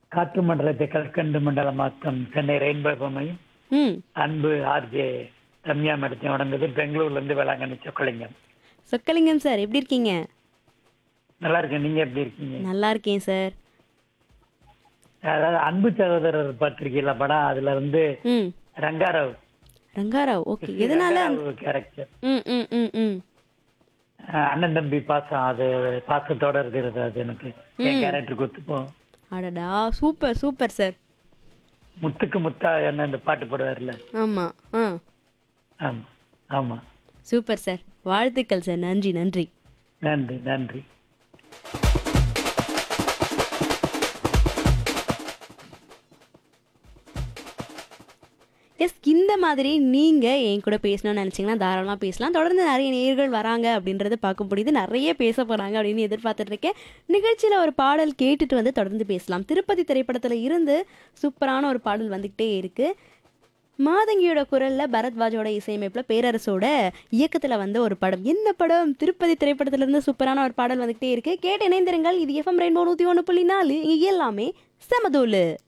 காற்று மண்டலத்தை கற்கண்டு மண்டலமாக்கம் சென்னை ரெயின்போ பொம்மையும் ம் அன்பு ஆர்ஜே ரம்யா மேடத்தையும் வணங்குது பெங்களூர்ல இருந்து வேளாங்கண்ணி சொக்கலிங்கம் சொக்கலிங்கம் சார் எப்படி இருக்கீங்க நல்லா இருக்கேன் நீங்க எப்படி இருக்கீங்க நல்லா இருக்கேன் சார் அதாவது அன்பு சகோதரர் பத்திரிகையில படம் அதுல வந்து ம் ரங்காராவ் ரங்காராவ் ஓகே எதனால கேரக்டர் ம் ம் ம் ம் அண்ணன் தம்பி பாசம் அது பாசத்தோட இருக்கிறது அது எனக்கு என் கேரக்டர் ஒத்துப்போம் அடடா சூப்பர் சூப்பர் சார் முத்துக்கு முத்தா என்ன இந்த பாட்டு போடுவார்ல ஆமாம் ஆ ஆமா ஆமா சூப்பர் சார் வாழ்த்துக்கள் சார் நன்றி நன்றி நன்றி நன்றி எஸ் இந்த மாதிரி நீங்கள் என் கூட பேசணும்னு நினச்சிங்கன்னா தாராளமாக பேசலாம் தொடர்ந்து நிறைய நேர்கள் வராங்க அப்படின்றத பார்க்க முடியுது நிறைய பேச போகிறாங்க அப்படின்னு எதிர்பார்த்துட்டு இருக்கேன் நிகழ்ச்சியில் ஒரு பாடல் கேட்டுட்டு வந்து தொடர்ந்து பேசலாம் திருப்பதி திரைப்படத்தில் இருந்து சூப்பரான ஒரு பாடல் வந்துக்கிட்டே இருக்குது மாதங்கியோட குரலில் பரத்வாஜோட இசையமைப்பில் பேரரசோட இயக்கத்தில் வந்த ஒரு படம் என்ன படம் திருப்பதி திரைப்படத்துல இருந்து சூப்பரான ஒரு பாடல் வந்துக்கிட்டே இருக்குது கேட்டு இணைந்திருங்கள் இது எஃப்எம் ரெயின்போ நூற்றி ஒன்று புள்ளி நாலு இங்கே எல்லாமே செமதோலு